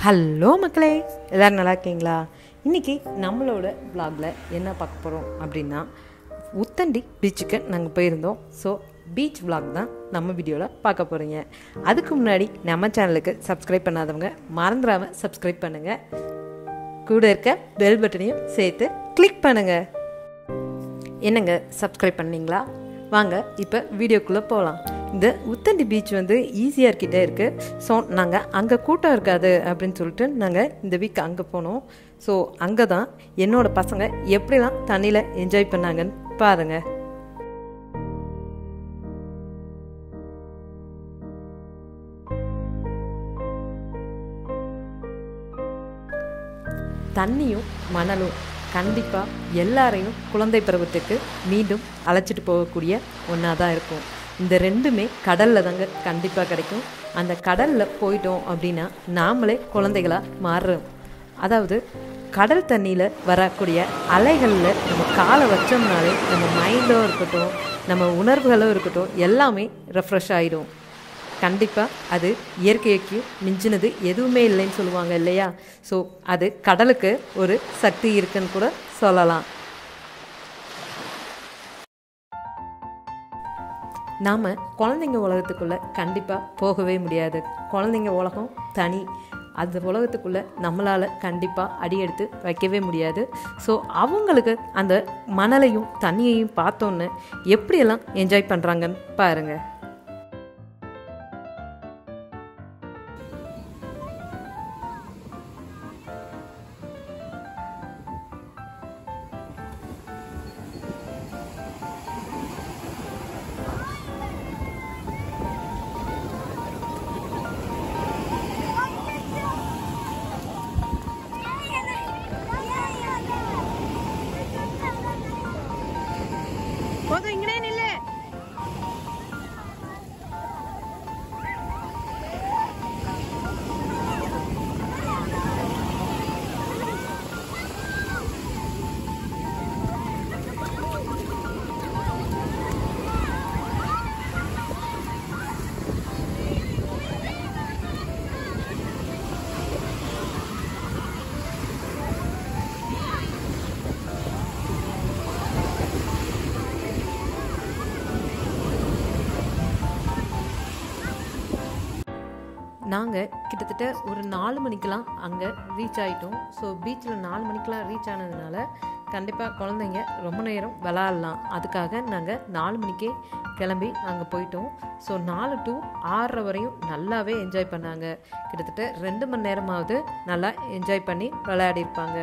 hello மக்களே எல்லோரும் நல்லா இருக்கீங்களா இன்றைக்கி நம்மளோட vlogல என்ன பார்க்க போகிறோம் அப்படின்னா உத்தண்டி பீச்சுக்கு நாங்கள் போயிருந்தோம் ஸோ பீச் vlog தான் நம்ம வீடியோவில் பார்க்க போகிறீங்க அதுக்கு முன்னாடி நம்ம சேனலுக்கு சப்ஸ்கிரைப் பண்ணாதவங்க மறந்துடாமல் சப்ஸ்கிரைப் பண்ணுங்கள் கூட இருக்க பெல் பட்டனையும் சேர்த்து கிளிக் பண்ணுங்கள் என்னங்க சப்ஸ்கிரைப் பண்ணீங்களா வாங்க இப்போ வீடியோக்குள்ளே போகலாம் இந்த உத்தண்டி பீச் வந்து ஈஸியாக கிட்டே இருக்குது ஸோ நாங்கள் அங்கே கூட்டம் இருக்காது அப்படின்னு சொல்லிட்டு நாங்கள் இந்த வீக் அங்கே போனோம் ஸோ அங்கே தான் என்னோட பசங்க எப்படிலாம் தண்ணியில் என்ஜாய் பண்ணாங்கன்னு பாருங்கள் தண்ணியும் மணலும் கண்டிப்பாக எல்லாரையும் குழந்தை பருவத்துக்கு மீண்டும் அழைச்சிட்டு போகக்கூடிய ஒன்றா தான் இருக்கும் இந்த ரெண்டுமே கடலில் தாங்க கண்டிப்பாக கிடைக்கும் அந்த கடலில் போயிட்டோம் அப்படின்னா நாமளே குழந்தைகளாக மாறுறோம் அதாவது கடல் தண்ணியில் வரக்கூடிய அலைகளில் நம்ம காலை வச்சோம்னாலே நம்ம மைண்டோ இருக்கட்டும் நம்ம உணர்வுகளோ இருக்கட்டும் எல்லாமே ரெஃப்ரெஷ் ஆகிடும் கண்டிப்பாக அது இயற்கைக்கு மிஞ்சினது எதுவுமே இல்லைன்னு சொல்லுவாங்க இல்லையா ஸோ அது கடலுக்கு ஒரு சக்தி இருக்குன்னு கூட சொல்லலாம் நாம் குழந்தைங்க உலகத்துக்குள்ளே கண்டிப்பாக போகவே முடியாது குழந்தைங்க உலகம் தனி அந்த உலகத்துக்குள்ளே நம்மளால் கண்டிப்பாக அடியெடுத்து வைக்கவே முடியாது ஸோ அவங்களுக்கு அந்த மணலையும் தண்ணியையும் பார்த்தோன்னு எப்படியெல்லாம் என்ஜாய் பண்ணுறாங்கன்னு பாருங்கள் போதும் இங்கனே நில்லு நாங்கள் கிட்டத்தட்ட ஒரு நாலு மணிக்கெலாம் அங்கே ரீச் ஆகிட்டோம் ஸோ பீச்சில் நாலு மணிக்கெலாம் ரீச் ஆனதுனால கண்டிப்பாக குழந்தைங்க ரொம்ப நேரம் விளாட்லாம் அதுக்காக நாங்கள் நாலு மணிக்கே கிளம்பி அங்கே போயிட்டோம் ஸோ நாலு டு ஆறரை வரையும் நல்லாவே என்ஜாய் பண்ணாங்க கிட்டத்தட்ட ரெண்டு மணி நேரமாவது நல்லா என்ஜாய் பண்ணி விளையாடிருப்பாங்க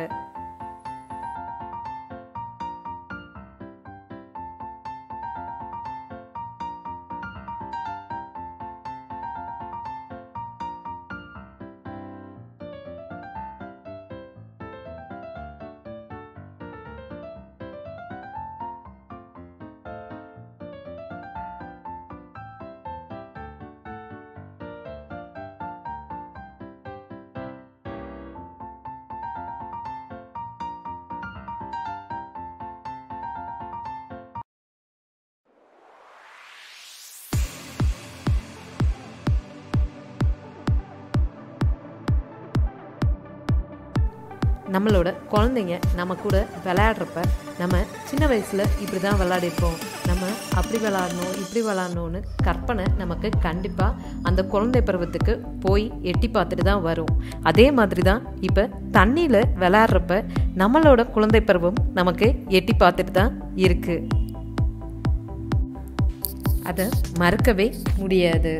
நம்மளோட குழந்தைங்க நம்ம கூட விளையாடுறப்ப நம்ம சின்ன வயசில் இப்படி தான் விளையாடிருப்போம் நம்ம அப்படி விளாடணும் இப்படி விளாடணும்னு கற்பனை நமக்கு கண்டிப்பாக அந்த குழந்தை பருவத்துக்கு போய் எட்டி பார்த்துட்டு தான் வரும் அதே மாதிரி தான் இப்போ தண்ணியில் விளையாடுறப்ப நம்மளோட குழந்தை பருவம் நமக்கு எட்டி பார்த்துட்டு தான் இருக்குது அதை மறக்கவே முடியாது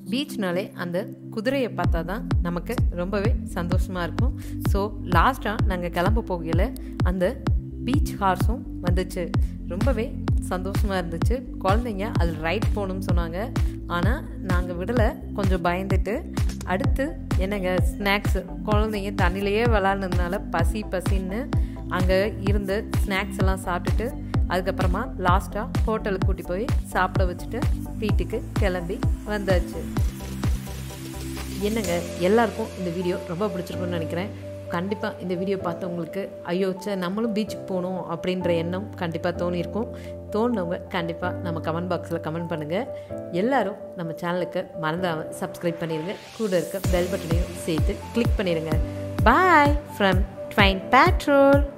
பீச்னாலே அந்த குதிரையை பார்த்தா தான் நமக்கு ரொம்பவே சந்தோஷமாக இருக்கும் ஸோ லாஸ்ட்டாக நாங்கள் கிளம்ப போகையில் அந்த பீச் ஹார்ஸும் வந்துச்சு ரொம்பவே சந்தோஷமாக இருந்துச்சு குழந்தைங்க அதில் ரைட் போகணும்னு சொன்னாங்க ஆனால் நாங்கள் விடலை கொஞ்சம் பயந்துட்டு அடுத்து என்னங்க ஸ்நாக்ஸ் குழந்தைங்க தண்ணியிலையே விளாட்னதுனால பசி பசின்னு அங்கே இருந்து ஸ்நாக்ஸ் எல்லாம் சாப்பிட்டுட்டு அதுக்கப்புறமா லாஸ்ட்டாக ஹோட்டலுக்கு கூட்டி போய் சாப்பிட வச்சுட்டு வீட்டுக்கு கிளம்பி வந்தாச்சு என்னங்க எல்லாருக்கும் இந்த வீடியோ ரொம்ப பிடிச்சிருக்குன்னு நினைக்கிறேன் கண்டிப்பாக இந்த வீடியோ பார்த்தவங்களுக்கு ஐயோ சே நம்மளும் பீச்சுக்கு போகணும் அப்படின்ற எண்ணம் கண்டிப்பாக தோணியிருக்கும் தோணுனவங்க கண்டிப்பாக நம்ம கமெண்ட் பாக்ஸில் கமெண்ட் பண்ணுங்கள் எல்லாரும் நம்ம சேனலுக்கு மறந்தாமல் சப்ஸ்கிரைப் பண்ணிடுங்க கூட இருக்க பெல் பட்டனையும் சேர்த்து கிளிக் பண்ணிடுங்க பாய் ஃப்ரம் ட்வைன் பேட்ரோல்